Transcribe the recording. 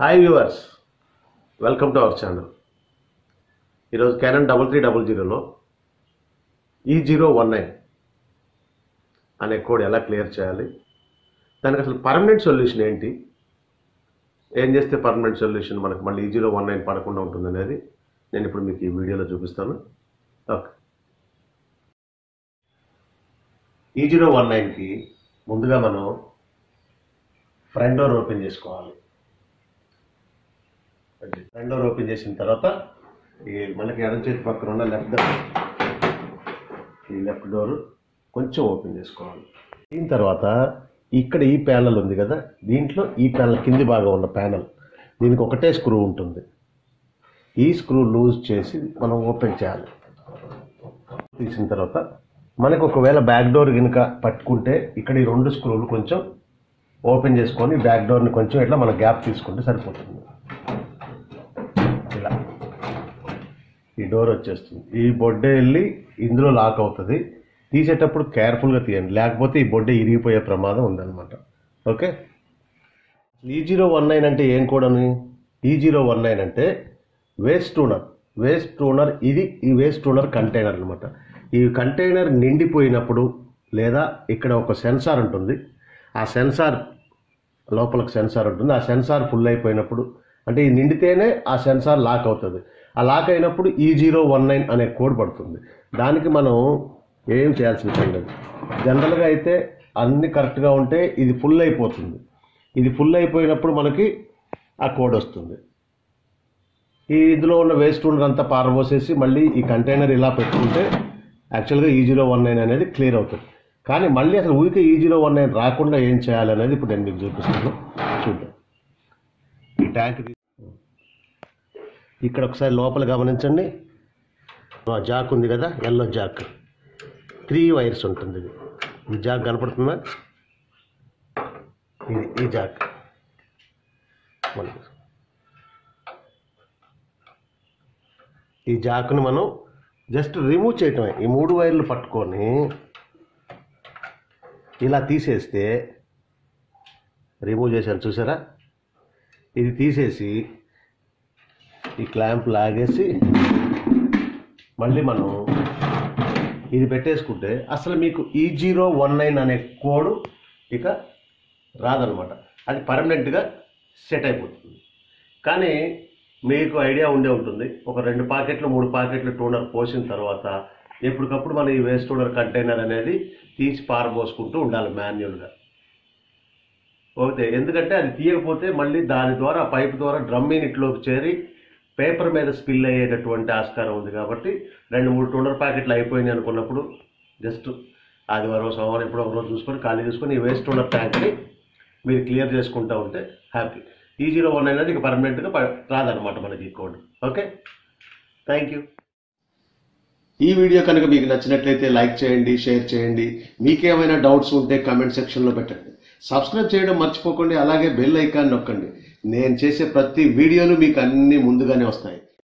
hi viewers welcome to our channel ఈరోజు Canon double three double జీరోలో ఈ zero one nine అనే code ఎలా క్లియర్ చేయాలి దానికి అసలు పర్మనెంట్ సొల్యూషన్ ఏంటి ఏం చేస్తే పర్మనెంట్ సొల్యూషన్ మనకు మళ్ళీ ఈ జీరో వన్ నైన్ పడకుండా ఉంటుంది అనేది నేను ఇప్పుడు మీకు ఈ వీడియోలో చూపిస్తాను ఓకే ఈ జీరో వన్ నైన్కి ముందుగా మనం ఫ్రంట్ డోర్ ఓపెన్ చేసుకోవాలి ఫ్రంట్ డోర్ ఓపెన్ చేసిన తర్వాత ఈ మనకి ఎడం చేతి పక్కన ఉన్న లెఫ్ట్ ఈ లెఫ్ట్ డోర్ కొంచెం ఓపెన్ చేసుకోవాలి దీని తర్వాత ఇక్కడ ఈ ప్యానల్ ఉంది కదా దీంట్లో ఈ ప్యానల్ కింది భాగం ఉన్న ప్యానల్ దీనికి ఒకటే స్క్రూ ఉంటుంది ఈ స్క్రూ లూజ్ చేసి మనం ఓపెన్ చేయాలి తీసిన తర్వాత మనకు ఒకవేళ బ్యాక్ డోర్ కనుక పట్టుకుంటే ఇక్కడ ఈ రెండు స్క్రూలు కొంచెం ఓపెన్ చేసుకొని బ్యాక్ డోర్ని కొంచెం ఇట్లా మన గ్యాప్ తీసుకుంటే సరిపోతుంది ఇలా ఈ డోర్ వచ్చేస్తుంది ఈ బొడ్డే వెళ్ళి ఇందులో లాక్ అవుతుంది తీసేటప్పుడు కేర్ఫుల్గా తీయండి లేకపోతే ఈ బొడ్డే ఇరిగిపోయే ప్రమాదం ఉందన్నమాట ఓకే ఈ జీరో వన్ నైన్ అంటే ఏం కూడాని ఈ జీరో వన్ నైన్ అంటే వేస్ట్ టూనర్ వేస్ట్ టూనర్ ఇది ఈ వేస్ట్ టూనర్ కంటైనర్ అనమాట ఈ కంటైనర్ నిండిపోయినప్పుడు లేదా ఇక్కడ ఒక సెన్సార్ ఉంటుంది ఆ సెన్సార్ లోపల ఒక సెన్సార్ ఉంటుంది ఆ సెన్సార్ ఫుల్ అయిపోయినప్పుడు అంటే ఇది నిండితేనే ఆ సెన్సార్ లాక్ అవుతుంది ఆ లాక్ అయినప్పుడు ఈ జీరో వన్ నైన్ అనే కోడ్ పడుతుంది దానికి మనం ఏం చేయాల్సిన పని లేదు జనరల్గా అయితే అన్ని కరెక్ట్గా ఉంటే ఇది ఫుల్ అయిపోతుంది ఇది ఫుల్ అయిపోయినప్పుడు మనకి ఆ కోడ్ వస్తుంది ఈ ఇందులో ఉన్న వేస్ట్ ఉండర్ అంతా పారబోసేసి మళ్ళీ ఈ కంటైనర్ ఇలా పెట్టుకుంటే యాక్చువల్గా ఈ జీరో వన్ నైన్ అనేది క్లియర్ అవుతుంది కానీ మళ్ళీ అసలు ఊరికే ఈ జీరో వన్ నైన్ రాకుండా ఏం చేయాలనేది ఇప్పుడు నేను మీకు చూపిస్తాను చూద్దాం ఈ ట్యాంక్ తీ- ఇక్కడ ఒకసారి లోపల గమనించండి ఆ జాక్ ఉంది కదా ఎల్లో జాక్ త్రీ వైర్స్ ఉంటుంది ఇది ఈ జాక్ కనపడుతుందా ఇది ఈ జాక్ మనకి ఈ జాక్ని మనం జస్ట్ రిమూవ్ చేయటమే ఈ మూడు వైర్లు పట్టుకొని ఇలా తీసేస్తే రిమూవ్ చేశాను చూసారా ఇది తీసేసి ఈ క్లాంప్ లాగేసి మళ్ళీ మనం ఇది పెట్టేసుకుంటే అసలు మీకు ఈ జీరో వన్ నైన్ అనే కోడ్ ఇక రాదనమాట అది పర్మనెంట్గా సెట్ అయిపోతుంది కానీ మీకు ఐడియా ఉండే ఉంటుంది ఒక రెండు పాకెట్లు మూడు పాకెట్లు టూనర్ పోసిన తర్వాత ఎప్పటికప్పుడు మనం ఈ వేస్ట్ టూనర్ కంటైనర్ అనేది తీసి పారబోసుకుంటూ ఉండాలి మాన్యువల్గా ఓకే ఎందుకంటే అది తీయకపోతే మళ్ళీ దాని ద్వారా పైప్ ద్వారా డ్రమ్ యూనిట్లోకి చేరి పేపర్ మీద స్పిల్ అయ్యేటటువంటి ఆస్కారం ఉంది కాబట్టి రెండు మూడు టూనర్ ప్యాకెట్లు అయిపోయినాయి అనుకున్నప్పుడు జస్ట్ ఆదివారం సోమవారం ఎప్పుడో ఒక రోజు చూసుకొని ఖాళీ చేసుకొని ఈ వేస్ట్ టూనర్ ట్యాంక్ని మీరు క్లియర్ చేసుకుంటూ ఉంటే హ్యాపీ ఈ జీరో వన్ అనేది ఇక పర్మనెంట్గా ప- రాదనమాట మనకి ఈ కోడ్ ఓకే థ్యాంక్ యూ ఈ వీడియో కనుక మీకు నచ్చినట్లయితే లైక్ చేయండి షేర్ చేయండి మీకేమైనా డౌట్స్ ఉంటే కమెంట్ సెక్షన్లో పెట్టండి సబ్స్క్రైబ్ చేయడం మర్చిపోకండి అలాగే బెల్ ఐకాన్ నొక్కండి నేను చేసే ప్రతి వీడియోలు మీకు అన్ని ముందుగానే వస్తాయి